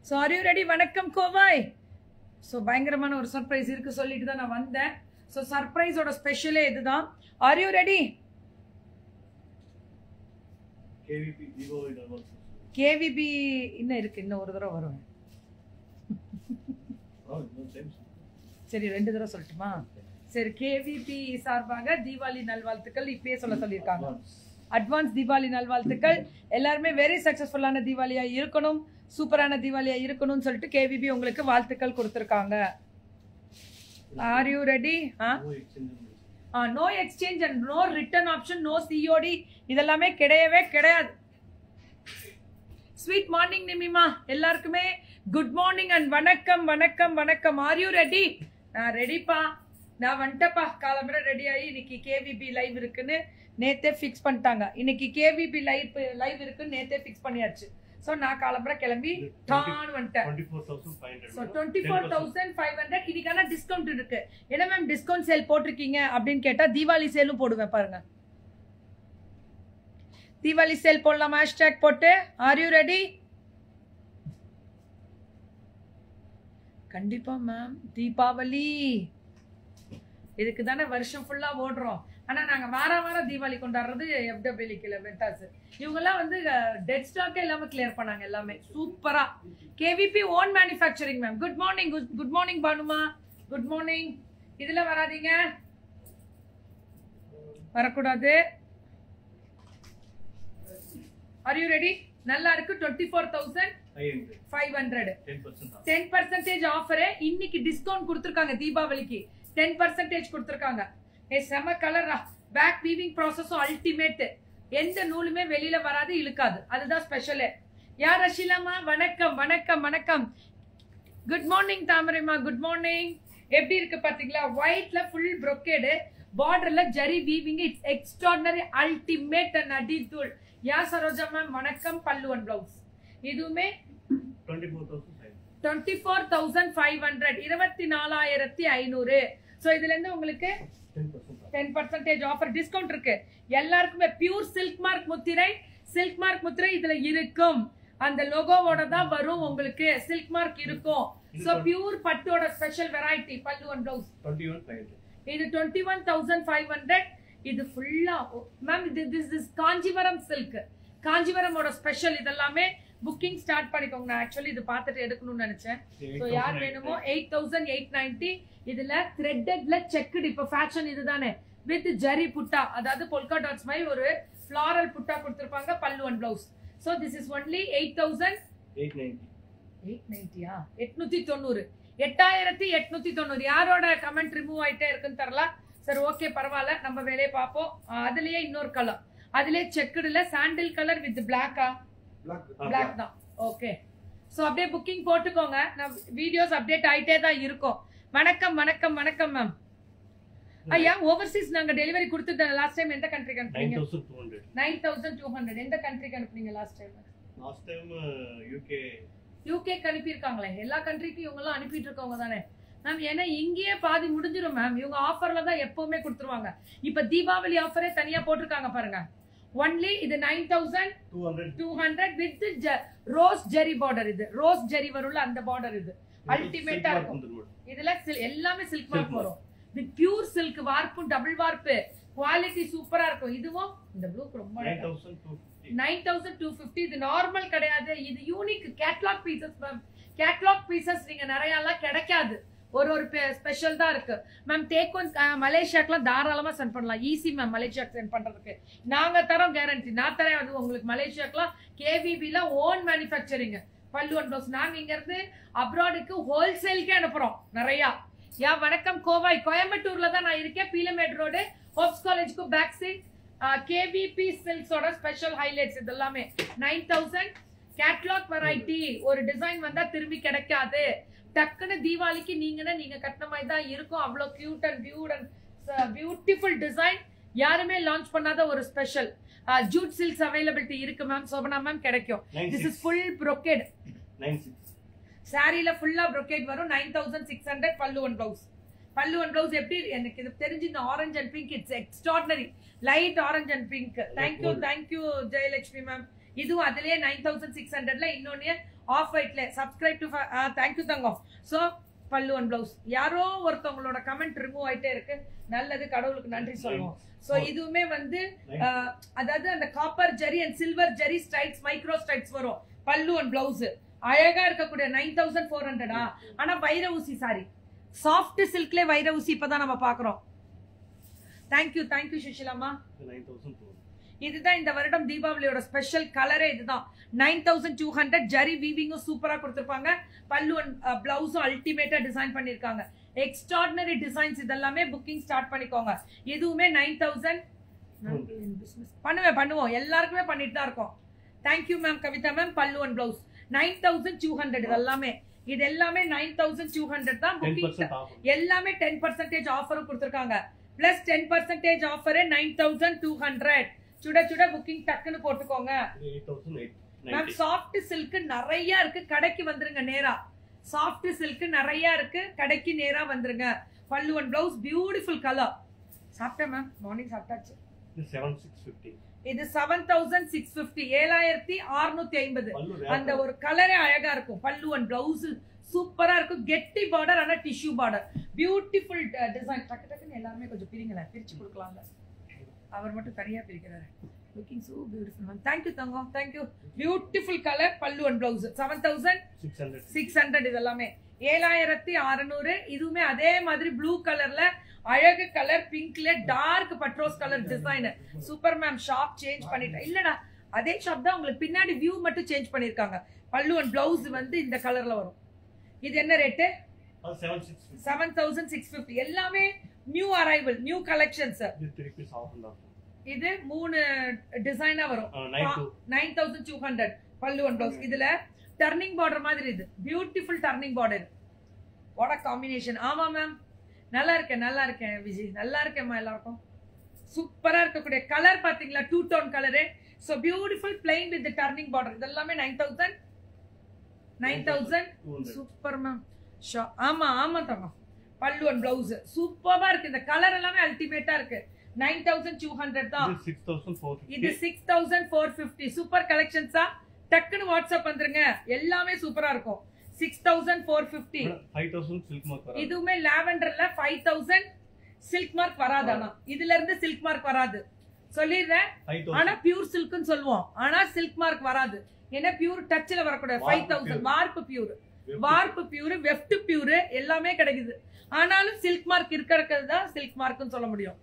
So R you ready வணக்கம் கோவாய் so பயங்கரமான ஒரு சர்ப்ரைஸ் இருக்கு சொல்லிட்டு தான் நான் வந்தேன் ஸோ சர்ப்ரைஸோட ஸ்பெஷலே இதுதான் are you ready KVP Vivo Innovations. KVP இன்னும் இருக்கு இன்னும் ஒரு தடவை வருவேன் Oh, no thanks. சரி ரெண்டு தடவை சொல்லட்டுமா சரி கேவிபி சார்பாக தீபாவளி நல்வாழ்த்துக்கள் இப்பயே சொல்ல சொல்லியிருக்காங்க Advance. அட்வான்ஸ் தீபாவளி நல்வாழ்த்துக்கள் எல்லாருமே வெரி சக்ஸஸ்ஃபுல்லான தீபாவளியா இருக்கணும் சூப்பரான தீபாவளியா இருக்கணும்னு சொல்லிட்டு கேவிபி உங்களுக்கு வாழ்த்துக்கள் கொடுத்துருக்காங்க ஆர் யூ ரெடி ஆ No exchange and release. No exchange and no return option no COD இதெல்லாமே கிடையவே கிடையாது ஸ்வீட் மார்னிங் நிமிமா எல்லாருக்குமே குட் மார்னிங் அண்ட் வணக்கம் வணக்கம் வணக்கம் ஆர் யூ ரெடி நான் ரெடிப்பா நான் வந்துட்டப்பா காலம்பரை ரெடி ஆகி இன்னைக்கு கேவிபி லைவ் இருக்குன்னு நேத்தே ஃபிக்ஸ் பண்ணிட்டாங்க இன்னைக்கு கேவிபி லைவ் லைவ் இருக்குன்னு நேத்தே ஃபிக்ஸ் பண்ணியாச்சு ஸோ நான் காலம்பரை கிளம்பி டான் வந்துட்டேன் 24,500. So twenty four 10%. Thousand five hundred இதுக்கான டிஸ்கவுண்ட் இருக்கு என்ன மேம் டிஸ்கவுண்ட் சேல் போட்டிருக்கீங்க அப்படின்னு கேட்டா தீபாவளி சேலும் போடுவேன் பாருங்க தீபாவளி சேல் போடலாம் ஹேஷ்டேக் போட்டு ஆர் யூ ரெடி கண்டிப்பா மேம் தீபாவளி இதுக்கு தானே வருஷம் ஃபுல்லா ஓடுறோம் ஆனா நாங்க வார வாரம் தீபாவளி கொண்டாடுறது எஃப்டபிள்யூக்கில் வெட்டாஸ் இவங்கெல்லாம் வந்து டெட் ஸ்டாக்கே இல்லாம கிளியர் பண்ணாங்க எல்லாமே சூப்பரா KVP own manufacturing ma'am good morning good morning பானுமா குட் மார்னிங் இதுல வராதீங்க வரக்கூடாது ஆர் யூ ரெடி நல்லா இருக்கு twenty four thousand 500. Five hundred 10% off. Ten percentage offer இன்னைக்கு டிஸ்கவுண்ட் கொடுத்துருக்காங்க தீபாவளிக்கு டென் பர்சன்டேஜ் கொடுத்துருக்காங்க ஏ செம கலரா பேக் வீவிங் ப்ராசஸும் அல்டிமேட் எந்த நூலுமே வெளியில வராது இழுக்காது அதுதான் ஸ்பெஷலு யார் ரஷிலாமா வணக்கம் வணக்கம் வணக்கம் குட் மார்னிங் தாமரைமா குட் மார்னிங் எப்படி இருக்கு பாத்தீங்களா ஒயிட்ல ஃபுல் brocade பார்டர்ல zari weaving it's extraordinary ultimate and அடி தூள் யா சரோஜா மேம் வணக்கம் பல்லுவன் பிளவுஸ் இதுவுமே 24,500. Twenty four thousand five hundred இருபத்தி நாலாயிரத்தி ஐநூறு ஸோ இதுல இருந்து உங்களுக்கு 10% off. Ten percentage offer discount இருக்கு எல்லாருக்குமே பியூர் சில்க் மார்க் முத்திரை சில்க் மார்க் முத்திரை இதுல இருக்கும் அந்த லோகோவோட தான் வரும் உங்களுக்கு சில்க் மார்க் இருக்கும் ஸோ பியூர் பட்டோட special variety pallu and blouse 21,500. இது twenty one thousand five hundred இது ஃபுல்லா மேம் இது திஸ் இஸ் காஞ்சிபுரம் சில்க் காஞ்சிபுரமோட ஸ்பெஷல் இதெல்லாமே புக்கிங் ஸ்டார்ட் பண்ணிக்கோங்க நான் ஆக்சுவலி இது பார்த்துட்டு எடுக்கணும்னு நினைச்சேன் ஸோ யார் வேணுமோ எயிட் தௌசண்ட் எயிட் நைன்டி இதுல த்ரெட்டட்ல செக்குடு இப்போ ஃபேஷன் இதுதானே வித் ஜரி புட்டா அதாவது பொல்கா டாட்ஸ் மாதிரி ஒரு ஃபிளாரல் புட்டா கொடுத்துருப்பாங்க pallu and blouse so this is only eight thousand 890. Eight நைன்டியா எட்நூத்தி தொண்ணூறு எட்டாயிரத்தி எட்நூத்தி தொண்ணூறு யாரோட கமெண்ட் ரிமூவ் ஆயிட்டே இருக்குன்னு தெரியல சரி ஓகே பரவாயில்ல நம்ம வேலையை பார்ப்போம் ஆஹ் அதுலயே இன்னொரு கலர் அதுலயே செக்குடுல சாண்டில் கலர் வித் பிளாக்கா Ah, பிளாக் தான் ஓகே ஸோ அப்படியே புக்கிங் போட்டுக்கோங்க நான் வீடியோஸ் அப்டேட் ஆயிட்டே தான் இருக்கும் வணக்கம் வணக்கம் வணக்கம் மேம் ஐயா ஓவர்சீஸ் நாங்க டெலிவரி கொடுத்துட்டோம் லாஸ்ட் டைம் எந்த கண்ட்ரிக்கு அனுப்புனீங்க 9,200. நைன் தௌசண்ட் டூ ஹண்ட்ரட் எந்த கண்ட்ரிக்கு அனுப்புனீங்க last time Last time, uh, UK. யூகேக்கு அனுப்பியிருக்காங்களே எல்லா கண்ட்ரிக்கும் இவங்கெல்லாம் அனுப்பிட்டு இருக்கவங்க தானே மேம் ஏன்னா இங்கேயே பாதி முடிஞ்சிரும் மேம் இவங்க ஆஃபர்ல தான் எப்பவுமே கொடுத்துருவாங்க இப்ப தீபாவளி ஆஃபரே தனியா போட்டிருக்காங்க பாருங்க ஒன்லி இது nine thousand 200. Two hundred with rose zari border இது ரோஸ் ஜெரி வரும்ல அந்த பார்டர் இது Ultimate ஆ Silk இருக்கும். mark வந்துரும். இதுல sil- எல்லாமே சில்க் Silk மார்க் mark. வரும் வித் பியூர் சில்க் வார்ப்பும் டபுள் வார்ப்பு குவாலிட்டி சூப்பரா இருக்கும் இதுவும் இந்த ப்ளூக்கு ரொம்ப அழகா 9,250. நைன் தௌசண்ட் டூ ஃபிஃப்டி இது நார்மல் கிடையாது இது unique catalogue pieces ma'am catalogue pieces நீங்க நிறைய எல்லாம் கிடைக்காது ஒரு ஒரு ஸ்பெஷல் தான் இருக்கு மேம் தேக்கோன் மலேசியாக்கெல்லாம் தாராளமா சென்ட் பண்ணலாம் ஈஸி மேம் மலேசியாக்கு சென்ட் பண்றதுக்கு நாங்க தரோம் கேரண்டி நான் தரேன் அது உங்களுக்கு மலேசியாக்கெல்லாம் கேவிபில own manufacturing pallu and blouse நாங்க இங்க இருந்து அப்ராடுக்கு ஹோல்சேலுக்கே அனுப்புறோம் நிறையா யா வணக்கம் கோவாய் கோயம்புத்தூர்ல தான் நான் இருக்கேன் பீலமேட் ரோடு ஹோப்ஸ் காலேஜ்க்கு பேக் சைட் கேவிபி சில்க்ஸோட ஸ்பெஷல் ஹைலைட்ஸ் இது எல்லாமே நைன் தௌசண்ட் கேட்லாக் வெரைட்டி ஒரு டிசைன் வந்தா திரும்பி கிடைக்காது டக்குன்னு தீபாவளிக்கு நீங்கன்னா நீங்க கட்டின மாதிரி தான் இருக்கும் அவ்வளோ cute and beaut and beautiful design யாருமே லான்ச் பண்ணாத ஒரு ஸ்பெஷல் ஜூட் சில்க்ஸ் அவைலபிலிட்டி இருக்கு மேம் சோபனா மேம் கிடைக்கும் திஸ் இஸ் 96. Full brocade 96. சாரியில ஃபுல்லா brocade வரும் nine thousand six hundred pallu one blouse pallu one blouse எப்படி எனக்கு இது தெரிஞ்சு இந்த orange and pink it's extraordinary light orange and pink thank you gold. Thank you Jayalakshmi ma'am இதுவும் அதுலயே நைன் தௌசண்ட் சிக்ஸ் ஹண்ட்ரட்ல இன்னொன்னு of ஒயிட்ல subscribe to thank you Thangam so pallu and blouse யாரோ ஒருத்தவங்களோட கமெண்ட் ரிமூவ் ஆயிட்டே இருக்கு நல்லது கடவுளுக்கு நன்றி சொல்லுவோம் ஸோ இதுவுமே வந்து ஆஹ், அதாவது அந்த copper zari and silver zari stripes micro stripes வரும் பல்லு அண்ட் பிளவுஸ் அழகா இருக்கக்கூடிய நைன் தௌசண்ட் ஃபோர் ஹண்ட்ரடா ஆனா வைர ஊசி சாரி சாஃப்ட் சில்க்ல வைர ஊசி இப்பதான் நம்ம பாக்குறோம் தேங்க்யூ தேங்க்யூ சுஷிலாமா நைன் தௌசண்ட் டூ இதுதான் இந்த வருடம் தீபாவளியோட ஸ்பெஷல் கலரே இதுதான் nine thousand two hundred zari வீவிங்கும் சூப்பரா கொடுத்துருப்பாங்க பல்லு அண்ட் பிளவுஸும் அல்டிமேட்டா டிசைன் பண்ணிருக்காங்க எக்ஸ்ட்ராடினரி டிசைன்ஸ் இதெல்லாமே புக்கிங் ஸ்டார்ட் பண்ணிக்கோங்க இதுவுமே நைன் தௌசண்ட் பண்ணுவேன் பண்ணுவோம் எல்லாருக்குமே பண்ணிட்டு தான் இருக்கோம் thank you ma'am Kavitha ma'am pallu and blouse nine thousand two hundred இது எல்லாமே இது எல்லாமே நைன் தௌசண்ட் டூ ஹண்ட்ரட் தான் டென் புக்கிங் பர்சன்ட் ஆஃப் எல்லாமே டென் பர்சன்டேஜ் ஆஃபரும் கொடுத்துருக்காங்க plus ten percentage offer nine thousand two hundred சுட சுட புக்கிங் டக்குன்னு போட்டுக்கோங்க eight thousand eight ma'am ninety soft silk நிறைய இருக்கு கடைக்கு வந்துருங்க நேரா சாஃப்ட் சில்க் நிறைய இருக்கு கடைக்கு நேரா வந்துருங்க pallu and blouse beautiful colour சாப்பிட்டேன் மேம் மார்னிங் சாப்பிட்டாச்சு செவன் சிக்ஸ் ஃபிஃப்டி இது செவன் தௌசண்ட் சிக்ஸ் பிப்டி ஏழாயிரத்தி அறுநூத்தி ஐம்பது பல்லு அந்த ஒரு கலரே அழகா இருக்கும் பல்லு அண்ட் பிளவுஸ் சூப்பரா இருக்கும் கெட்டி பார்டர் ஆனா டிஷ்யூ பார்டர் பியூட்டிஃபுல் டிசைன் டக்கு டக்குன்னு எல்லாருமே கொஞ்சம் பிரிங்களேன் பிரிச்சு கொடுக்கலாம்ல அவர் மட்டும் தனியா பிரிக்கிறாரு looking so beautiful ma'am thank you தங்கம் thank you beautiful colour pallu and blouse seven thousand six hundred six hundred இது எல்லாமே ஏழாயிரத்தி அறநூறு இதுவுமே அதே மாதிரி ப்ளூ கலர்ல அழகு கலர் பிங்க்ல டார்க் பட்ரோஸ் colour design super ma'am shop change பண்ணிட்டேன் இல்லடா அதே ஷாப் தான் உங்களுக்கு பின்னாடி வியூ மட்டும் சேஞ்ச் பண்ணிருக்காங்க பல்லு அண்ட் பிளவுஸ் வந்து இந்த கலர்ல வரும் இது என்ன ரேட்டு அது seven six fifty seven thousand six fifty எல்லாமே நியூ அரைவல் நியூ கலெக்ஷன்ஸ் இது three piece half and half இது மூணு டிசைனா வரும் nine two nine thousand two hundred pallu and blouse இதுல டர்னிங் பார்டர் மாதிரி இது beautiful turning border what combination ஆமா மேம் நல்லா இருக்கேன் நல்லா இருக்கேன் விஜய் நல்லா இருக்கேம்மா எல்லாருக்கும் சூப்பரா இருக்கக்கூடிய கலர் பாத்தீங்களா two tone colour so beautiful plain with turning border இதெல்லாமே nine thousand nine thousand two hundred super ma'am show ஆமா ஆமா தங்கம் பல்லு அண்ட் பிளவுஸ் சூப்பரா இருக்கு இந்த கலர் எல்லாமே அல்டிமேட்டா இருக்கு நைன் தௌசண்ட் டூ ஹண்ட்ரட் தான் இது சிக்ஸ் தௌசண்ட் ஃபோர் இது fifty six thousand four fifty super கலெக்ஷன்ஸா டக்குன்னு வாட்ஸ்அப் வந்துருங்க எல்லாமே சூப்பரா இருக்கும் six thousand four fifty five thousand silk mark வராது இதுவுமே லாவெண்டர்ல ஃபைவ் தௌசண்ட் சில்க் மார்க் வராது ஆனா இதுல இருந்து சில்க் மார்க் வராது சொல்லிடுறேன் ஃபைவ் ஆனா தௌசண்ட் பியூர் சில்க்னு சொல்லுவோம் ஆனா சில்க் மார்க் வராது ஏன்னா பியூர் டச்ல வரக்கூடாது five warp thousand pure. Warp pure warp pure weft pure எல்லாமே கிடைக்குது ஆனாலும் சில்க் மார்க் இருக்கிறது தான் சில்க் மார்க்னு சொல்ல முடியும்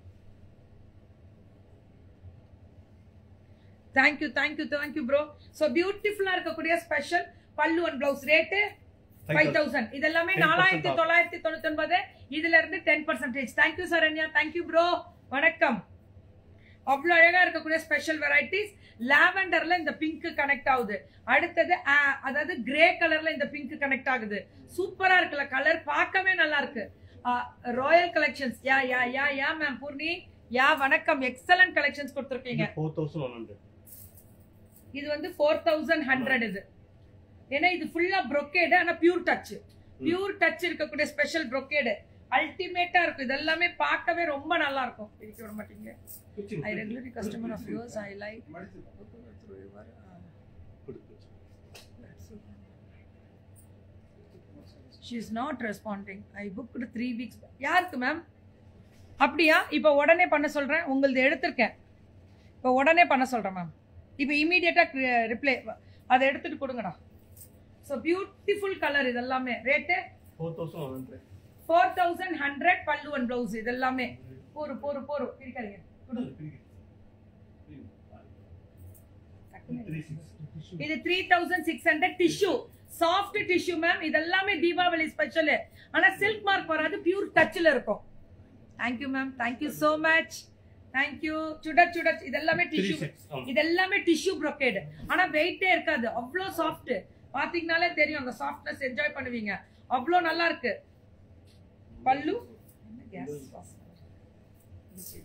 thank you thank you thank you bro so பியூட்டிஃபுல்லா இருக்கக்கூடிய special pallu and blouse rate five thousand இதெல்லாமே 10% நாலாயிரத்தி off. தொள்ளாயிரத்தி தொண்ணூத்தி ஒன்பது இதுல இருந்து ten percentage thank you Saranya thank you bro வணக்கம் அவ்வளோ அழகா இருக்கக்கூடிய ஸ்பெஷல் வெரைட்டிஸ் லாவெண்டர்ல இந்த பிங்க் கனெக்ட் ஆகுது அடுத்தது ஆ, அதாவது கிரே கலர்ல இந்த பிங்க் கனெக்ட் ஆகுது சூப்பரா இருக்குல்ல கலர் பார்க்கவே நல்லா இருக்கு royal collections yeah yeah yeah yeah ma'am Poorni yeah வணக்கம் எக்ஸலன்ட் கலெக்ஷன்ஸ் கொடுத்துருக்கீங்க ஃபோர் தௌசண்ட் ஒன் ஹண்ட்ரட் இது வந்து ஃபோர் தௌசண்ட் ஹண்ட்ரட் இது ஏன்னா இது ஃபுல்லா brocade ஆனா பியூர் டச் பியூர் டச் இருக்கக்கூடிய ஸ்பெஷல் brocade அல்டிமேட்டா இருக்கும் இது எல்லாமே பார்க்கவே ரொம்ப நல்லா இருக்கும் பிரிக்க விட மாட்டீங்க I regularly customer of yours I like she is not responding I booked three weeks யாருக்கு மேம் அப்படியா இப்போ உடனே பண்ண சொல்றேன் உங்களது எடுத்திருக்கேன் இப்போ உடனே பண்ண சொல்றேன் மேம் இப்போ இமீடியட்டாக ரிப்ளை அதை எடுத்துட்டு கொடுங்கடா ஸோ பியூட்டிஃபுல் கலர் இதெல்லாமே rate four thousand one hundred four thousand hundred pallu and blouse இதெல்லாமே போரு போரு போரு பிரிக்காதீங்க கொடுங்க. த்ரீ சிக்ஸ் இது three thousand six hundred tissue soft tissue ma'am இதெல்லாமே தீபாவளி ஸ்பெஷல் ஆனா சில்க் மார்க் வராது பியூர் டச்ல இருக்கும் thank you ma'am thank you so much thank you சுட சுட இதெல்லாமே த்ரீ டிஷ்யூ சிக்ஸ் இது எல்லாமே டிஷ்யூ brocade ஆனா வெயிட்டே இருக்காது அவ்வளோ சாஃப்ட் பாத்தீங்கனாலே தெரியும் அந்த சாஃப்ட்னஸ் என்ஜாய் பண்ணுவீங்க அவ்வளோ நல்லா இருக்கு பல்லு என்ன gas வாசனை வருது?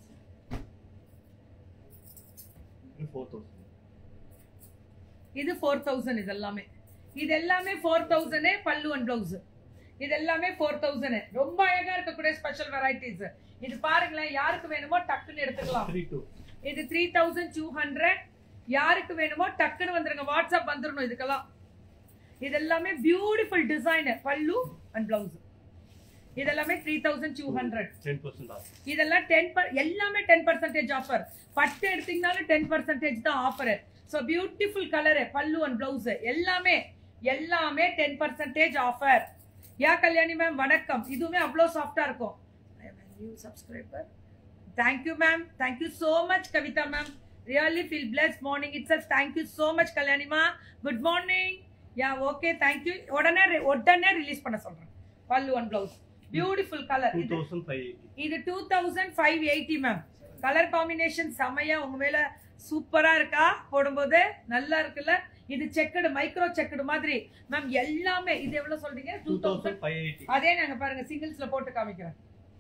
ஃபோர் தௌசண்ட் இது ஃபோர் தௌசண்ட் இது எல்லாமே இது எல்லாமே four thousand pallu and blouse இது எல்லாமே ஃபோர் தௌசண்ட் ரொம்ப அழகா இருக்கக்கூடிய ஸ்பெஷல் வெரைட்டிஸ் இது பாருங்களேன் யாருக்கு வேணுமோ டக்குன்னு எடுத்துக்கலாம் த்ரீ டூ இது த்ரீ தௌசண்ட் டூ ஹண்ட்ரட் யாருக்கு வேணுமோ டக்குன்னு வந்துருங்க வாட்ஸ்அப் வந்துடணும் இதுக்கெல்லாம் இது எல்லாமே beautiful design pallu and blouse இதெல்லாமே three thousand two hundred ten percent off இதெல்லாம் டென் எல்லாமே டென் பர்சன்டேஜ் ஆஃபர் பட்டு எடுத்தீங்கனாலும் டென் பர்சன்டேஜ் தான் offer so beautiful colour pallu and blouse எல்லாமே எல்லாமே ten percentage offer yeah Kalyani ma'am வணக்கம் இதுவுமே அவ்வளோ சாஃப்டா இருக்கும் new subscriber thank you ma'am thank you so much Kavitha ma'am really feel plus morning itself thank you so much கல்யாணிமா good morning yeah okay thank you உடனே re- உடனே ரிலீஸ் பண்ண சொல்றேன் pallu and blouse beautiful colour two இது தௌசண்ட் ஃபைவ் எயிட்டி இது two thousand five eighty ma'am colour combination செமையா உங்க மேல சூப்பரா இருக்கா போடும்போது நல்லா இருக்குல்ல இது செக்குடு மைக்ரோ செக்குடு மாதிரி மேம் எல்லாமே இது எவ்வளவு சொல்றீங்க two two thousand thousand five eighty அதே நாங்க பாருங்க சிங்கிள்ஸ்ல போட்டு காமிக்கிறேன்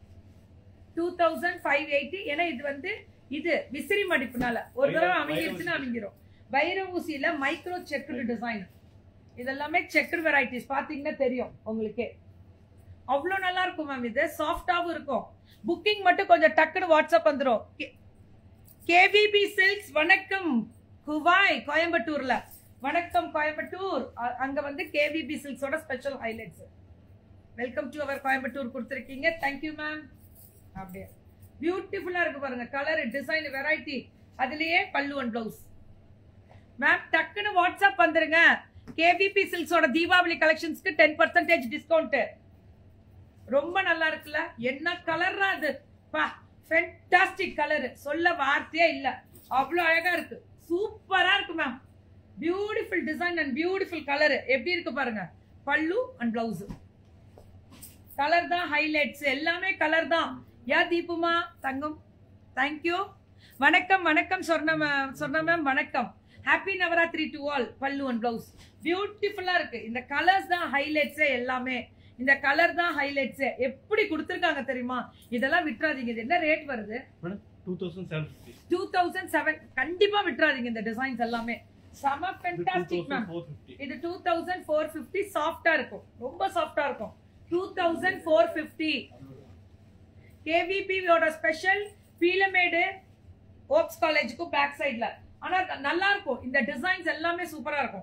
டூ தௌசண்ட் ஃபைவ் எயிட்டி ஏன்னா இது வந்து இது விசிறி மடிப்புனால ஒரு தடவை வைர- அமைங்கிருச்சுன்னா வைர ஊசி. அமைங்கிரும் வைர ஊசியில மைக்ரோ செக்குடு டிசைன் இதெல்லாமே செக்குடு வெரைட்டிஸ் பாத்தீங்கன்னா தெரியும் உங்களுக்கே அவ்வளோ நல்லா இருக்கும் மேம் இது சாஃப்டாவும் இருக்கும் புக்கிங் மட்டும் கொஞ்சம் டக்குன்னு வாட்ஸ்அப் வந்துரும் கேவிபி சில்க்ஸ் வணக்கம் குவாய் கோயம்புத்தூர்ல வணக்கம் கோயம்புத்தூர் அ- அங்க வந்து கேவிபி சில்க்ஸோட special highlights welcome to our Coimbatore கொடுத்துருக்கீங்க தேங்க்யூ மேம் அப்படியே பியூட்டிஃபுல்லா இருக்கு பாருங்க கலர் டிசைன் வெரைட்டி அதுலயே பல்லு அண்ட் பிளவுஸ் மேம் டக்குன்னு வாட்ஸ்அப் வந்துருங்க கேவிபி சில்க்ஸோட தீபாவளி கலெக்ஷன்ஸ்க்கு டென் பர்சன்டேஜ் டிஸ்கவுண்ட் ரொம்ப நல்லா இருக்குல்ல என்ன கலர்ரா அது பா ஃபென்டாஸ்டிக் கலர் சொல்ல வார்த்தையே இல்ல அவ்வளோ அழகா இருக்கு சூப்பரா இருக்கு ma'am beautiful design and beautiful colour எப்படி இருக்கு பாருங்க பல்லு அண்ட் பிளவுஸ் கலர் தான் ஹைலைட்ஸ் எல்லாமே கலர் தான் யா தீபுமா தங்கம் தேங்க்யூ வணக்கம் வணக்கம் சொர்ண மேம் சொர்ண மேம் வணக்கம் happy Navaratri to all pallu and blouse பியூட்டிஃபுல்லா இருக்கு இந்த கலர்ஸ் தான் ஹைலைட்ஸே எல்லாமே இந்த கலர் தான் ஹைலைட்ஸே எப்படி கொடுத்துருக்காங்க தெரியுமா இதெல்லாம் விட்டுறாதீங்க இது என்ன ரேட் வருது madam two thousand seven fifty two thousand seven கண்டிப்பா விட்டுறாதீங்க இந்த டிசைன்ஸ் எல்லாமே செம இது two fantastic ma'am thousand four fifty இது டூ தௌசண்ட் ஃபோர் ஃபிஃப்டி சாஃப்டா இருக்கும் ரொம்ப சாஃப்டா இருக்கும் டூ தௌசண்ட் ஃபோர் ஃபிஃப்டி கேவிபியோட ஸ்பெஷல் பீலமேடு ஓப்ஸ் காலேஜுக்கும் பேக் சைடுல ஆனா நல்லா இருக்கும் இந்த டிசைன்ஸ் எல்லாமே சூப்பரா இருக்கும்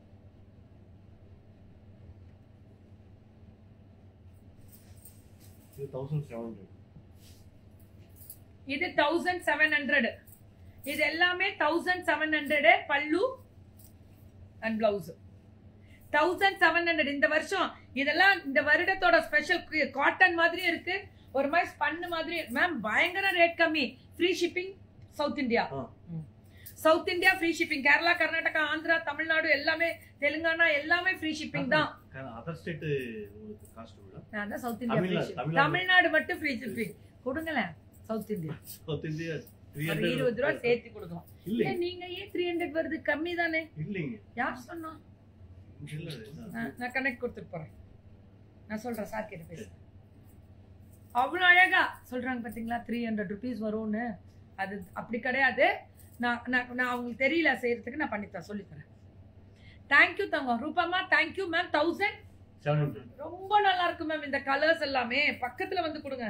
இது தௌசண்ட் செவன் ஹண்ட்ரட் இது தௌசண்ட் செவன் ஹண்ட்ரட் இது எல்லாமே thousand seven hundred pallu and blouse thousand seven hundred இந்த வருஷம் இதெல்லாம் இந்த வருடத்தோட ஸ்பெஷல் காட்டன் மாதிரி இருக்கு ஒரு மாதிரி ஸ்பன்னு மாதிரி மேம் பயங்கர ரேட் கம்மி ஃப்ரீ ஷிப்பிங் சவுத் இந்தியா ஆ. South India free shipping Kerala Karnataka Andhra Tamil Nadu எல்லாமே தெலுங்கானா எல்லாமே ஃப்ரீ ஷிப்பிங் தான் அதர் ஸ்டேட் உங்களுக்கு காஸ்ட் விட நான் தான் south India free Tamil Nadu, shipping. Tamil Nadu. Tamil Nadu மட்டும் ஃப்ரீ ஷிப்பிங் கொடுங்களேன் south India south India three ஒரு இருபது ரூபா சேர்த்து கொடுக்கலாம் இல்லை இல்ல நீங்க ஏன் த்ரீ ஹண்ட்ரட் வருது கம்மி தானே இல்லைங்க யார் சொன்னா இங்க இல்ல நான் நான் கனெக்ட் கொடுத்துட்டு போறேன் நான் சொல்றேன் சார் கிட்ட பேச அவ்வளோ அழகா சொல்றாங்க பாத்தீங்களா த்ரீ ஹண்ட்ரட் ருபீஸ் வரும்னு அது அப்படி கிடையாது நான் நான் நான் அவங்களுக்கு தெரியல செய்யறதுக்கு நான் பண்ணித்தரேன் சொல்லித்தரேன் தேங்க்யூ தங்கம் ரூபாமா thank you ma'am thousand seven hundred ரொம்ப நல்லா இருக்கு மேம் இந்த கலர்ஸ் எல்லாமே பக்கத்துல வந்து கொடுங்க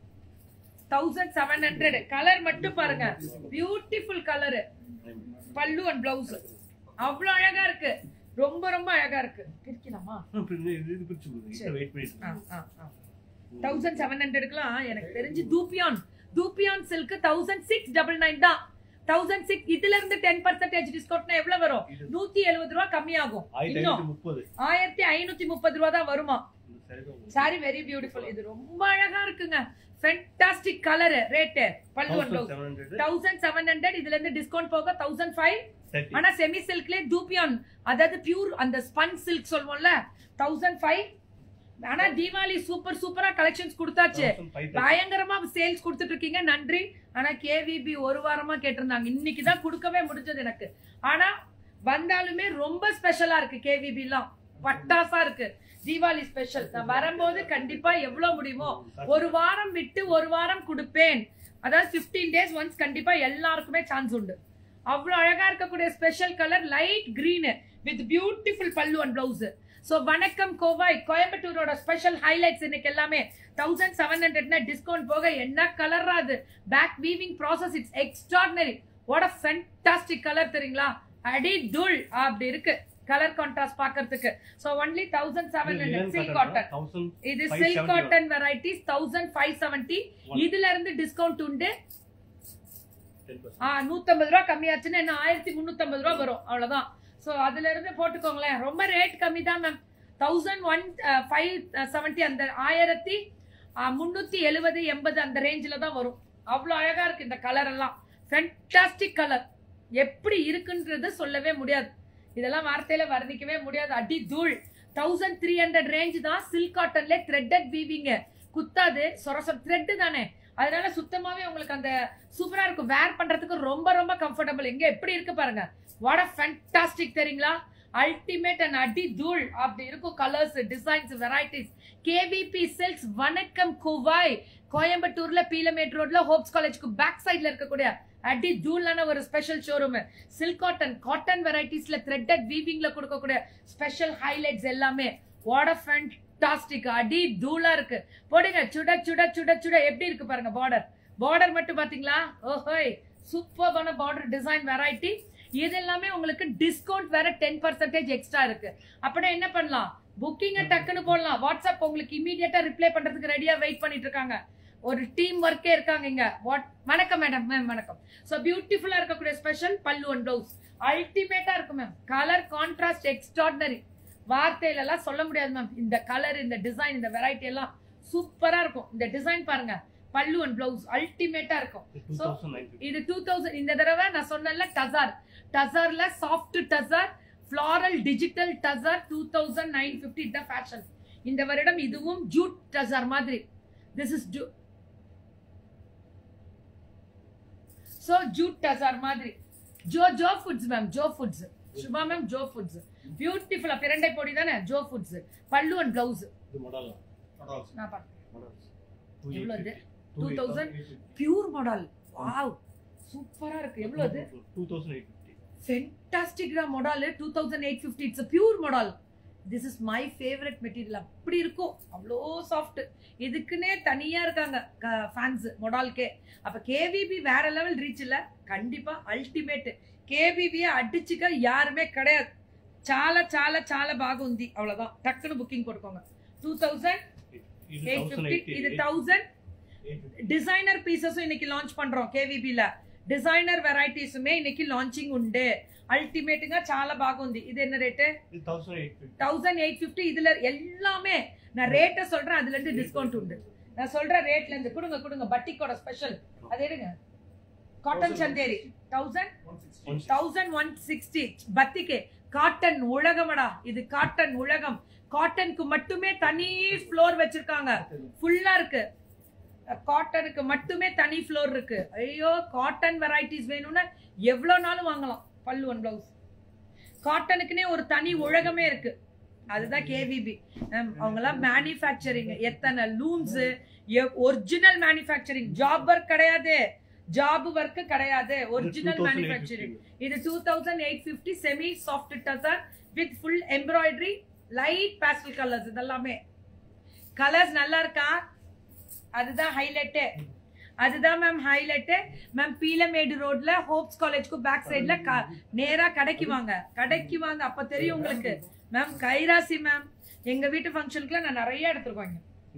தௌசண்ட் செவன் ஹண்ட்ரட் கலர் மட்டும் பாருங்க beautiful colour pallu and blouse அவ்வளோ அழகா இருக்கு ரொம்ப ரொம்ப அழகா இருக்கு பிரிக்கலாமா இது இது பிரிச்சு கொடுங்க வெயிட் பண்ணிட்டு தௌசண்ட் செவன் ஹண்ட்ரடுக்குலாம் எனக்கு தெரிஞ்சு dupion dupion silk thousand six double nine தான் தௌசண்ட் சிக்ஸ் இதுல இருந்து டென் பர்சன்டேஜ் டிஸ்கவுண்ட்னா எவ்வளவு வரும் இது நூத்தி எழுபது ரூபா கம்மியாகும் ஆயிரத்தி இன்னும் ஐநூத்தி முப்பது ஆயிரத்தி ஐநூத்தி முப்பது ரூபா தான் வருமா இந்த saree தான் உங்களுக்கு. சாரி வெரி பியூட்டிஃபுல் இது ரொம்ப அழகா இருக்குங்க fantastic colour rate pallu and blouse 1700 thousand seven hundred இதுல இருந்து டிஸ்கவுண்ட் போக தௌசண்ட் ஃபைவ் 30. ஆனா செமி சில்க்லயே டூபியான் அதாவது பியூர் அந்த ஸ்பன் சில்க் சொல்லுவோம்ல தௌசண்ட் ஃபைவ் ஆனா தீபாவளி சூப்பர் சூப்பரா கலெக்ஷன்ஸ் கொடுத்தாச்சு 1530. பயங்கரமா சேல்ஸ் கொடுத்துட்டு இருக்கீங்க நன்றி ஆனா கேவிபி ஒரு வாரமா கேட்டிருந்தாங்க இன்னைக்கு தான் கொடுக்கவே முடிஞ்சது எனக்கு ஆனா வந்தாலுமே ரொம்ப ஸ்பெஷலா இருக்கு கேவிபி எல்லாம் பட்டாசா இருக்கு தீபாவளி ஸ்பெஷல் நான் வரும்போது கண்டிப்பா எவ்வளவு முடியுமோ ஒரு வாரம் விட்டு ஒரு வாரம் கொடுப்பேன் அதாவது 15 டேஸ் ஒன்ஸ் கண்டிப்பா எல்லாருக்குமே சான்ஸ் உண்டு அவ்வளவு அழகா இருக்கக்கூடிய special colour light green with beautiful pallu and blouse so வணக்கம் கோவாய் கோயம்புத்தூரோட ஸ்பெஷல் ஹைலைட்ஸ் இன்னைக்கு எல்லாமே தௌசண்ட் செவன் ஹண்ட்ரட்னா டிஸ்கவுண்ட் போக என்ன கலரா அது back weaving process it's extraordinary what uh fantastic colour தெரியுங்களா அடி தூள் அப்படி இருக்கு கலர் கான்ட்ராஸ்ட் பார்க்கிறதுக்கு so only thousand seven hundred silk cotton thousand இது 571. Silk cotton varieties thousand five seventy One. இதுல இருந்து டிஸ்கவுண்ட் உண்டு டென் பர்சன்ட் ஆ நூத்தம்பது ரூபா கம்மியாச்சுன்னா என்ன ஆயிரத்தி முந்நூத்தம்பது ரூபா வரும் அவ்வளவுதான் சோ அதுல இருந்து போட்டுக்கோங்களேன் ரொம்ப ரேட் கம்மி தான் ma'am thousand one five seventy அந்த ஆயிரத்தி முந்நூத்தி எழுபது எண்பது அந்த ரேஞ்சில் தான் வரும் அவ்வளோ அழகா இருக்கு இந்த கலர் எல்லாம் ஃபென்டாஸ்டிக் கலர் எப்படி இருக்குன்றது சொல்லவே முடியாது இதெல்லாம் வார்த்தையில வர்ணிக்கவே முடியாது அடி தூள் தௌசண்ட் த்ரீ ஹண்ட்ரட் ரேஞ்ச் தான் சில்க் காட்டன்ல த்ரெட்டட் வீவிங்க குத்தாது சொரசம் த்ரெட் தானே அதனால சுத்தமாவே உங்களுக்கு அந்த சூப்பரா இருக்கும் வேர் பண்றதுக்கு ரொம்ப ரொம்ப கம்ஃபர்டபுள் எங்க எப்படி இருக்கு பாருங்க வாட் அ ஃபேண்டாஸ்டிக் தெரியுங்களா அல்டிமேட் அண்ட் அடி தூள் அப்படி இருக்கும் colours designs varieties KVP silks வணக்கம் குவாய் கோயம்புத்தூர்ல பீலமேட் ரோட்ல ஹோப்ஸ் காலேஜ்க்கு பேக் சைடுல இருக்கக்கூடிய அடி தூளான ஒரு special showroom silk cotton cotton வெரைட்டிஸ்ல த்ரெட்டட் வீவிங்ல கொடுக்கக்கூடிய ஸ்பெஷல் ஹைலைட்ஸ் எல்லாமே வாட் அ ஃபேண்டாஸ்டிக் அடி தூளா இருக்கு போடுங்க சுட சுட சுட சுட எப்படி இருக்கு பாருங்க பார்டர் பார்டர் மட்டும் பாத்தீங்களா ஓஹோய் சூப்பர்பான பார்டர் டிசைன் வெரைட்டி இது எல்லாமே உங்களுக்கு டிஸ்கவுண்ட் வேற டென் பர்சன்டேஜ் எக்ஸ்ட்ரா இருக்கு அப்படின்னா என்ன பண்ணலாம் புக்கிங்க டக்குன்னு போடலாம் வாட்ஸ்அப் உங்களுக்கு இமீடியட்டா ரிப்ளை பண்றதுக்கு ரெடியா வெயிட் பண்ணிட்டு இருக்காங்க ஒரு டீம் ஒர்க்கே இருக்காங்க இங்க வாட் வணக்கம் மேடம் மேம் வணக்கம் ஸோ பியூட்டிஃபுல்லா இருக்கக்கூடிய ஸ்பெஷல் பல்லு அண்ட் பிளவுஸ் அல்டிமேட்டா இருக்கும் மேம் கலர் கான்ட்ராஸ்ட் எக்ஸ்ட்ராடினரி வார்த்தையில எல்லாம் சொல்ல முடியாது மேம் இந்த கலர் இந்த டிசைன் இந்த வெரைட்டி எல்லாம் சூப்பரா இருக்கும் இந்த டிசைன் பாருங்க பல்லு அண்ட் பிளவுஸ் அல்டிமேட்டா இருக்கும் டூ So, தௌசண்ட் நைன் இது டூ தௌசண்ட் இந்த தடவை நான் சொன்னேன்ல டசார் டசார்ல soft tussar floral digital tussar two thousand nine fifty the fashion இந்த வருடம் இதுவும் ஜூட் டசார் மாதிரி திஸ் இஸ் ஜூ ஸோ ஜூட் டசார் மாதிரி Jo Jo foods ma'am Jo foods Subha ma'am Jo foods பியூட்டிஃபுல்லா பிரண்டை பொடி தானே Jo foods pallu and blouse இது மாடல் நான் பார்க்கிறேன் மாடல்ஸ் எவ்வளவு இது? 2000? பியூர் மாடல் வாவ் சூப்பரா இருக்கு எவ்வளவு அது two thousand eight fifty fantastic model two thousand eight fifty it's pure model this is my favourite material அப்படி இருக்கும் அவ்வளோ சாஃப்ட் இதுக்குன்னே தனியா இருக்காங்க ஃபேன்ஸ் மொடால்கே அப்ப கேவிபி வேற லெவல் ரீச் இல்ல கண்டிப்பா அல்டிமேட் కేబీబీ అడ్డిచ్చిగా యారుమే கிடையாது చాలా చాలా చాలా బాగుంది అவ்வளவுதான் டக்குன்னு புக்கிங் கொடுக்கோங்க டூ தௌசண்ட் இது எயிட் தௌசண்ட் ஃபிஃப்டி இது எயிட்டி தௌசண்ட் டிசைனர் பீசஸும் இன்னைக்கு லான்ச் பண்றோம் కేవీబీல డిజైనర్ వెరైటీసుమే இன்னைக்கு లాంచింగ్ ఉండే అల్టిమేట్ గా చాలా బాగుంది ఇది என்ன ரேட்டு இது thousand eight fifty thousand eight fifty இதுல எல்லாமே நான் ரேட்டை சொல்றேன் அதுல இருந்து டிஸ்கவுண்ட் உண்டு நான் சொல்ற ரேட்ல இருந்து கொடுங்க கொடுங்க பட்டிக்கோட ஸ்பெஷல் அது எடுங்க cotton Chanderi thousand thousand one sixty பத்திக்கு காட்டன் உலகமடா இது காட்டன் உலகம் காட்டனுக்கு மட்டுமே தனி ஃப்ளோர் வச்சிருக்காங்க ஃபுல்லா இருக்கு காட்டனுக்கு மட்டுமே தனி ஃப்ளோர் இருக்கு ஐயோ காட்டன் வெரைட்டிஸ் வேணும்னா எவ்வளவு நாளும் வாங்கலாம் பல்லு ஒன் பிளவுஸ் காட்டனுக்குனே ஒரு தனி உலகமே இருக்கு அதுதான் கேவிபி அவங்கெல்லாம் மேனுஃபேக்சரிங் எத்தனை looms original manufacturing job work கிடையாது ஜாப் ஒர்க் கிடையாது ஒரிஜினல் மேனுஃபேக்சரிங் இது two thousand eight fifty semi soft tussar with full embroidery light pastel colours இதெல்லாமே கலர்ஸ் நல்லா இருக்கா அதுதான் ஹைலைட்டு அதுதான் மேம் ஹைலைட்டு மேம் பீலமேடு ரோட்ல ஹோப்ஸ் காலேஜ்க்கு பேக் சைடுல நேரா கடைக்கு வாங்க கடைக்கு வாங்க அப்ப தெரியும் உங்களுக்கு மேம் கைராசி மேம் எங்க வீட்டு ஃபங்க்ஷனுக்குலாம் நான் நிறைய எடுத்துருக்கோங்க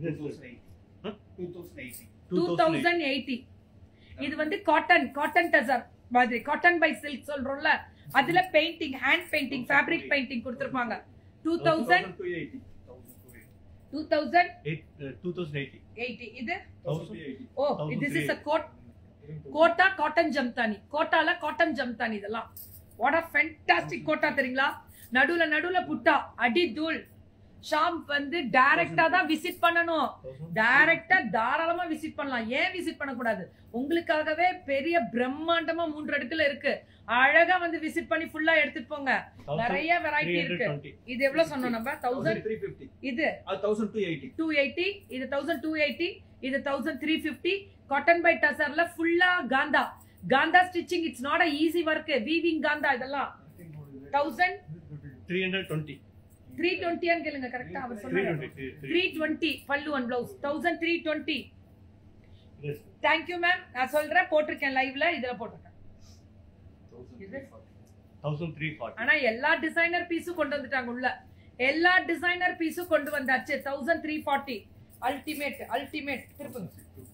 டூ தௌசண்ட் எயிட்டி இது வந்து காட்டன் காட்டன் டசர் மாதிரி காட்டன் பை சில்க் சொல்றோம்ல அதுல painting hand painting fabric painting கொடுத்துருப்பாங்க two thousand two thousand two thousand eighty eighty இது thousand oh this is a கோட் கோட்டா காட்டன் ஜம்தானி கோட்டால காட்டன் ஜம்தானி இதெல்லாம் வாட் அ ஃபென்டாஸ்டிக் கோட்டா தெரியுங்களா நடுவுல நடுவுல புட்டா அடி தூள் ஷாம் வந்து டைரக்டா தான் விசிட் பண்ணணும் டைரக்டா தாராளமா விசிட் பண்ணலாம் ஏன் விசிட் பண்ணக்கூடாது உங்களுக்காகவே பெரிய பிரம்மாண்டமா மூன்று அடுக்குல இருக்கு அழகா வந்து விசிட் பண்ணி ஃபுல்லா எடுத்துட்டு போங்க நிறைய வெரைட்டி இருக்கு இது எவ்வளவு சொன்னோம் நம்ம தௌசண்ட் இது டூ எயிட்டி இது தௌசண்ட் டூ எயிட்டி இது thousand three fifty cotton by டசர்ல ஃபுல்லா kantha kantha stitching it's not a easy work weaving kantha இதெல்லாம் thousand three hundred twenty three டுவெண்ட்டியான்னு கேளுங்க கரெக்டா அவர் த்ரீ சொன்னாரு twenty three twenty pallu one blouse thousand three twenty thank you ma'am நான் சொல்றேன் போட்டிருக்கேன் லைவ்ல இதுல போட்டிருக்கேன் தௌசண்ட் த்ரீ ஃபார்ட்டி ஆனா எல்லா டிசைனர் பீஸும் கொண்டு வந்துட்டாங்க உள்ள எல்லா டிசைனர் பீஸும் கொண்டு வந்தாச்சு thousand three forty ultimate ultimate திருப்புங்க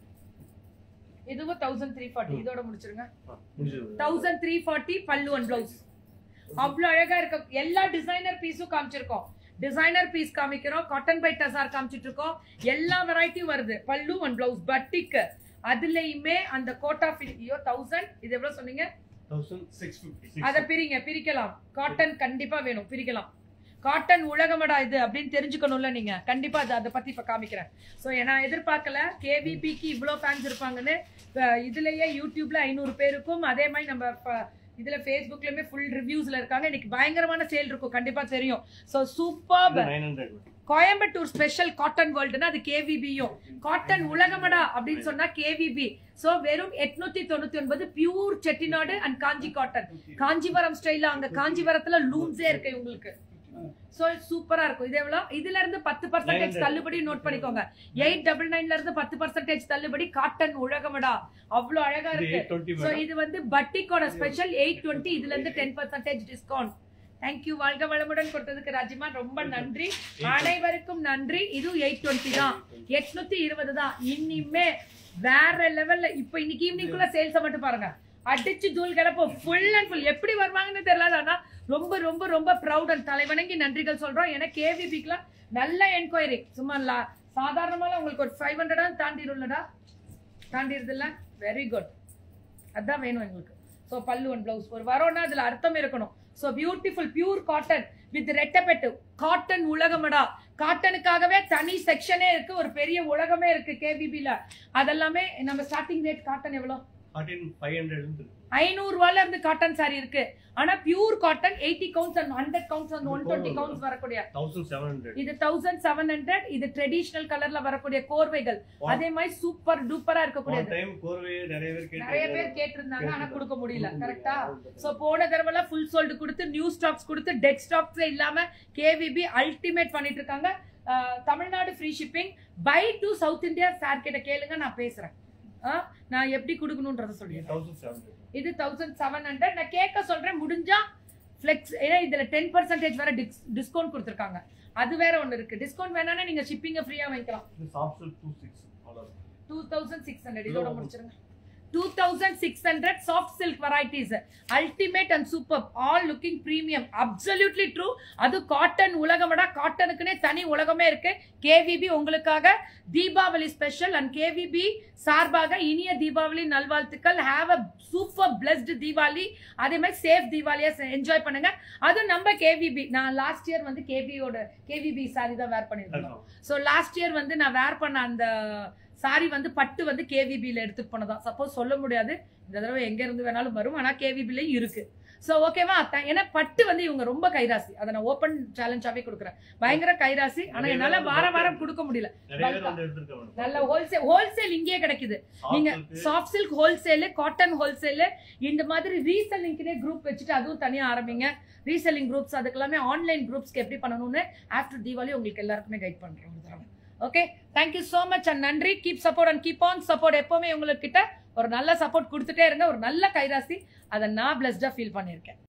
இதுவும் தௌசண்ட் த்ரீ ஃபார்ட்டி இதோட முடிச்சிருங்க முடிஞ்சது thousand three forty pallu and blouse அவ்வளவு அழகா இருக்க எல்லா டிசைனர் பீஸும் காமிச்சிருக்கோம் டிசைனர் பீஸ் காமிக்கிறோம் காட்டன் பை டசார் காமிச்சிட்டு இருக்கோம் எல்லா வெரைட்டியும் வருது பல்லு அண்ட் பிளவுஸ் பட்டிக்கு அதுலயுமே அந்த கோட்டா ஐயோ தௌசண்ட் இது எவ்வளவு சொன்னீங்க தௌசண்ட் சிக்ஸ் ஃபிஃப்டி அத பிரிங்க பிரிக்கலாம் காட்டன் கண்டிப்பா வேணும் பிரிக்கலாம் காட்டன் உலகமடா இது அப்படின்னு தெரிஞ்சுக்கணும்ல நீங்க கண்டிப்பா அது அதை பத்தி இப்ப காமிக்கிறேன் ஸோ நான் எதிர்பார்க்கல கேவிபிக்கு இவ்வளோ ஃபேன்ஸ் இருப்பாங்கன்னு இப்ப இதுலயே யூடியூப்ல ஐநூறு பேருக்கும் அதே மாதிரி நம்ம ப- இதுல ஃபேஸ்புக்லயுமே ஃபுல் ரிவ்யூஸ்ல இருக்காங்க இன்னைக்கு பயங்கரமான சேல் இருக்கும் கண்டிப்பா தெரியும் so super nine hundred Coimbatore special cotton வேர்ல்டுனா அது கேவிபியும் காட்டன் உலகமடா அப்படின்னு சொன்னா கேவிபி சோ வெறும் எட்நூத்தி தொண்ணூத்தி ஒன்பது pure Chettinad and Kanchi cotton Kanchipuram ஸ்டைல்ல அங்க காஞ்சிபுரத்துல லூம்ஸே இருக்கு உங்களுக்கு சோ சூப்பரா இருக்கும் இது எவ்வளவு இதுல இருந்து பத்து பர்சன்டேஜ் 900. தள்ளுபடி நோட் பண்ணிக்கோங்க எயிட் டபுள் நைன்ல இருந்து பத்து பர்சன்டேஜ் தள்ளுபடி காட்டன் உலகமடா அவ்வளவு அழகா இது இருக்கு எயிட் டுவெண்ட்டி சோ இது வந்து பட்டிக்கோட ஸ்பெஷல் எயிட் டுவெண்ட்டி இதுல இருந்து டென் பர்சன்டேஜ் டிஸ்கவுண்ட் தேங்க்யூ வாழ்க வளமுடன் கொடுத்ததுக்கு ராஜிமா ரொம்ப நன்றி அனைவருக்கும் நன்றி இது எயிட் டுவெண்ட்டி தான் எட்நூத்தி இருபது தான் இனிமே வேற லெவல்ல இப்ப இன்னைக்கு ஈவினிங்குள்ள சேல்ஸ் மட்டும் பாருங்க அடிச்சு தூள் கிளப்போம் ஃபுல் அண்ட் ஃபுல் எப்படி வருவாங்கன்னு தெரியல ஆனா ரொம்ப ரொம்ப ரொம்ப ப்ரௌட் அண்ட் தலைவணங்கி நன்றிகள் சொல்றோம் ஏன்னா கேவிபிக்குலாம் நல்ல என்கொயரி சும்மா லா- சாதாரணமால உங்களுக்கு ஒரு ஃபைவ் ஹண்ட்ரடா தாண்டிடும்லடா தாண்டிடுது இல்ல வெரி குட் அதான் வேணும் எங்களுக்கு ஸோ பல்லு அண்ட் பிளவுஸ் ஒரு வரோம்னா அதுல அர்த்தம் இருக்கணும் so beautiful pure cotton with ரெட்டப்பெட்டு காட்டன் உலகமடா காட்டனுக்காகவே தனி செக்ஷனே இருக்கு ஒரு பெரிய உலகமே இருக்கு கேபிபில அதெல்லாமே நம்ம ஸ்டார்டிங் ரேட் காட்டன் எவ்வளோ ஃபார்ட்டின் ஃபைவ் ஹண்ட்ரட் இருந்து ஐநூறு ரூபாயில இருந்து காட்டன் சாரி இருக்கு ஆனா pure cotton eighty counts and hundred counts and one twenty counts வரக்கூடிய தௌசண்ட் செவன் ஹண்ட்ரட் இது தௌசண்ட் செவன் ஹண்ட்ரட் இது ட்ரெடிஷனல் கலர்ல வரக்கூடிய கோர்வைகள் அதே மாதிரி சூப்பர் டூப்பரா போன இருக்கக்கூடியது டைம் கோர்வையே நிறைய பேர் நிறைய கேட்டு பேர் கேட்டிருந்தாங்க ஆனா கொடுக்க முடியல கரெக்டா சோ போன தடவை ஃபுல் சோல்டு கொடுத்து நியூ ஸ்டாக்ஸ் கொடுத்து டெட் ஸ்டாக்ஸே இல்லாம கேவிபி அல்டிமேட் பண்ணிட்டு இருக்காங்க அஹ், Tamil Nadu free shipping by to south India sir கிட்ட கேளுங்க நான் பேசுறேன் அஹ், நான் எப்படி கொடுக்கணும்ன்றத சொல்லிடுறேன் தௌசண்ட் செவன் இது தௌசண்ட் செவன் ஹண்ட்ரட் நான் கேட்க சொல்றேன் முடிஞ்சா ஃபிளெக்ஸ் ஏன்னா இதுல டென் பர்சன்டேஜ் வேற டிஸ்கவுண்ட் கொடுத்துருக்காங்க அது வேற ஒன்று இருக்கு டிஸ்கவுண்ட் வேணாம்னா நீங்க ஷிப்பிங்கை ஃப்ரீயா வாங்கிக்கலாம் இது சாஃப்ட் டூ சிக்ஸ் அவ்வளோ டூ தௌசண்ட் சிக்ஸ் ஹண்ட்ரட் இதோட முடிச்சிருங்க two thousand six hundred soft silk varieties ultimate and super all looking premium absolutely true அது காட்டன் உலகமடா காட்டனுக்குனே தனி உலகமே இருக்கு கேவிபி உங்களுக்காக தீபாவளி ஸ்பெஷல் அண்ட் கேவிபி சார்பாக இனிய தீபாவளி நல்வாழ்த்துக்கள் have a super blessed Deepavali அதே மாதிரி சேஃப் தீபாவளியா என்ஜாய் பண்ணுங்க அதுவும் நம்ம கேவிபி நான் லாஸ்ட் இயர் வந்து கேவியோட கேவிபி சாரி தான் வேர் பண்ணியிருந்தோம் ஸோ லாஸ்ட் இயர் வந்து நான் வேர் பண்ண அந்த சாரி வந்து பட்டு வந்து கேவிபியில் எடுத்துட்டு போனதான் சப்போஸ் சொல்ல முடியாது இந்த தடவை எங்க இருந்து வேணாலும் வரும் ஆனா கேவிபிலையும் இருக்கு ஸோ ஓகேவா த- ஏன்னா பட்டு வந்து இவங்க ரொம்ப கைராசி அதை நான் ஓப்பன் சேலஞ்சாவே கொடுக்குறேன் பயங்கர கைராசி ஆனா என்னால வார வாரம் கொடுக்க முடியல நிறைய பேர் வந்து எடுத்துருக்காங்க நல்ல ஹோல்சேல் ஹோல்சேல் இங்கேயே கிடைக்குது நீங்க soft silk wholesale cotton wholesale இந்த மாதிரி ரீசெல்லிங்க்குனே குரூப் வச்சுட்டு அதுவும் தனியா ஆரம்பிங்க ரீசெல்லிங் குரூப்ஸ் அதுக்கெல்லாமே ஆன்லைன் குரூப்ஸ்க்கு எப்படி பண்ணணும்னு ஆஃப்டர் தீபாவளி உங்களுக்கு எல்லாருக்குமே கைட் பண்றோம் ஒரு தடவை okay thank you so much and நன்றி keep support and keep on support எப்பவுமே உங்களுக்கு கிட்ட ஒரு நல்ல சப்போர்ட் கொடுத்துட்டே இருங்க ஒரு நல்ல கைராசி அதை நான் பிளஸ்டா ஃபீல் பண்ணியிருக்கேன்